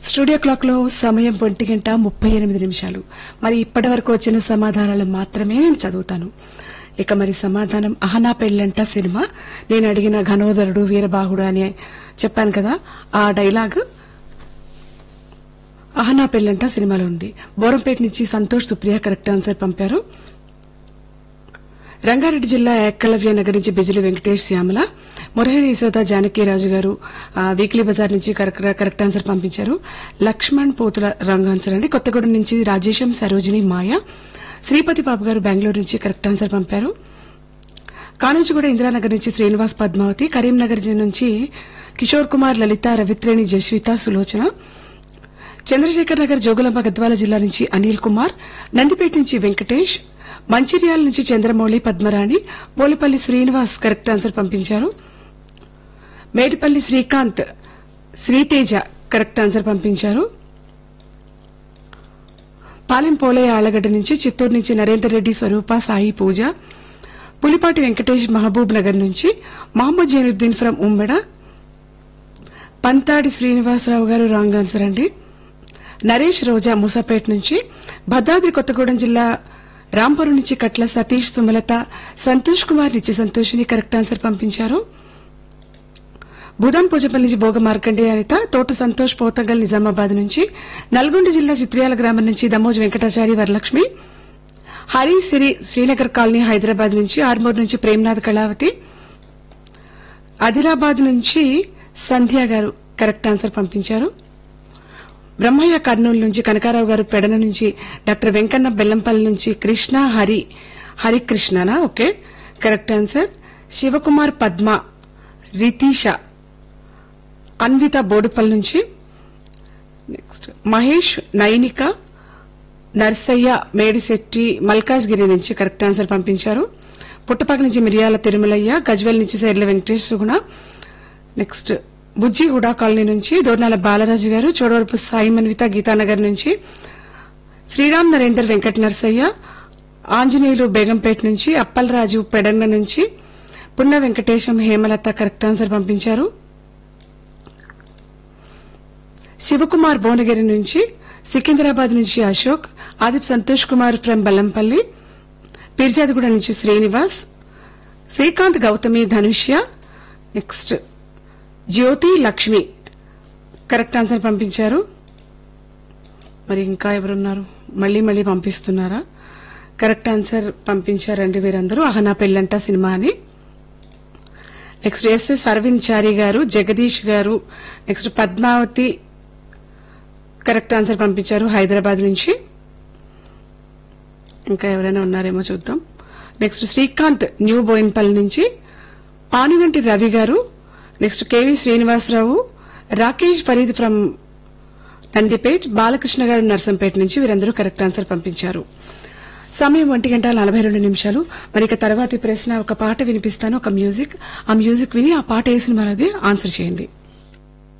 studio clock లో సమయం ఒంటి గంట ముప్పై ఎనిమిది నిమిషాలు మరి ఇప్పటి వరకు వచ్చిన సమాధానాలు మాత్రమే నేను చదువుతాను ఇక మరి సమాధానం అహనా పెళ్ళంట సినిమా నేను అడిగిన ఘనోదరుడు వీరబాహుడు అని చెప్పాను కదా ఆ డైలాగ్ అహనా పెళ్ళంట సినిమాలో ఉంది బోరంపేట నుంచి సంతోష్ సుప్రియ కరెక్ట్ ఆన్సర్ పంపారు రంగారెడ్డి జిల్లా ఏకలవ్య నగర్ నుంచి బిజిలి వెంకటేష్ శ్యామల మురహరి యశోద జానకీరాజు గారు ఆ, వీక్లీ బజార్ నుంచి కరెక్ట్ కరెక్ట్ ఆన్సర్ పంపించారు లక్ష్మణ్ పోతుల రాంగ్ ఆన్సర్ అండి కొత్తగూడెం నుంచి రాజేశం సరోజిని మాయ శ్రీపతి బాబు గారు బెంగళూరు నుంచి కరెక్ట్ ఆన్సర్ పంపారు కానుంచిగూడ ఇందిరానగర్ నుంచి శ్రీనివాస్ పద్మావతి కరీంనగర్ జి- నుంచి కిషోర్ కుమార్ లలిత రవిత్రేణి జస్విత సులోచన చంద్రశేఖర్ నగర్ జోగులాంబ గద్వాల జిల్లా నుంచి అనిల్ కుమార్ నందిపేట నుంచి వెంకటేష్ మంచిర్యాల నుంచి చంద్రమౌళి పద్మరాణి పోలిపల్లి శ్రీనివాస్ కరెక్ట్ ఆన్సర్ పంపించారు మేడిపల్లి శ్రీకాంత్ శ్రీతేజ కరెక్ట్ ఆన్సర్ పంపించారు పాలెం పోలయ్య ఆలగడ్డ నుంచి చిత్తూరు నుంచి నరేందర్ రెడ్డి స్వరూప సాయి పూజ పులిపాటి వెంకటేష్ మహబూబ్ నగర్ నుంచి మహమ్మద్ జైనుద్దీన్ ఫ్రం ఉమ్మెడ పంతాడి శ్రీనివాసరావు గారు రాంగ్ ఆన్సర్ అండి నరేష్ రోజా మూసాపేట నుంచి భద్రాద్రి కొత్తగూడెం జిల్లా రాంపురం నుంచి కట్ల సతీష్ సుమలత సంతోష్ కుమార్ నుంచి సంతోషిని కరెక్ట్ ఆన్సర్ పంపించారు బుధం పూజపల్లి నుంచి భోగ మార్కండేయ అనిత తోట సంతోష్ పోతంగల్ నిజామాబాద్ నుంచి నల్గొండ జిల్లా చిత్రియాల గ్రామం నుంచి దమోజ్ వెంకటాచారి వరలక్ష్మి హరి సిరి శ్రీనగర్ కాలనీ హైదరాబాద్ నుంచి ఆర్మూర్ నుంచి ప్రేమ్నాథ్ కళావతి ఆదిలాబాద్ నుంచి సంధ్య గారు కరెక్ట్ ఆన్సర్ పంపించారు బ్రహ్మయ్య కర్నూలు నుంచి కనకారావు గారు పెడన నుంచి డాక్టర్ వెంకన్న బెల్లంపల్లి నుంచి కృష్ణ హరి హరికృష్ణనా okay correct answer Shivakumar Padma Ritisha Anvitha Bodupal నుంచి నెక్స్ట్ మహేష్ నైనిక నర్సయ్య మేడిశెట్టి మల్కాజ్గిరి నుంచి కరెక్ట్ ఆన్సర్ పంపించారు పుట్టపాక నుంచి మిరియాల తిరుమలయ్య గజ్వెల్ నుంచి సైర్ల వెంకటేశ్వర గుణ నెక్స్ట్ బుజ్జి హుడా కాలనీ నుంచి దోర్నాల బాలరాజు గారు చోడవరపు సాయి మన్విత గీతానగర్ నుంచి శ్రీరామ్ నరేందర్ వెంకట నరసయ్య ఆంజనేయులు బేగంపేట నుంచి అప్పలరాజు పెడంగ నుంచి పున్న వెంకటేశం హేమలత కరెక్ట్ ఆన్సర్ పంపించారు శివకుమార్ భువనగిరి నుంచి సికింద్రాబాద్ నుంచి అశోక్ ఆదిప్ సంతోష్ కుమార్ ఫ్రం బల్లంపల్లి పీర్జాదిగూడ నుంచి Srinivas Srikanth Gautami Dhanushya next Jyothi Lakshmi correct answer పంపించారు మరి ఇంకా ఎవరున్నారు మళ్ళీ మళ్ళీ పంపిస్తున్నారా కరెక్ట్ ఆన్సర్ పంపించారండి వీరందరూ అహనా పెళ్ళంట సినిమా అని నెక్స్ట్ ఎస్ఎస్ అరవింద్ చారి గారు జగదీష్ గారు నెక్స్ట్ పద్మావతి కరెక్ట్ ఆన్సర్ పంపించారు హైదరాబాద్ నుంచి ఇంకా ఎవరైనా ఉన్నారేమో చూద్దాం నెక్స్ట్ శ్రీకాంత్ న్యూ బోయిన్పల్లి నుంచి పానుగంటి రవి గారు next KV Srinivasarao Rakesh Farid from Nandipet Balakrishna గారు నర్సంపేట నుంచి వీరందరూ కరెక్ట్ ఆన్సర్ పంపించారు సమయం ఒంటి గంట నలభై రెండు నిమిషాలు మరి ఇక తర్వాతి ప్రశ్న ఒక పాట వినిపిస్తాను ఒక మ్యూజిక్ ఆ మ్యూజిక్ విని ఆ పాట వేసిన మనది ఆన్సర్ చేయండి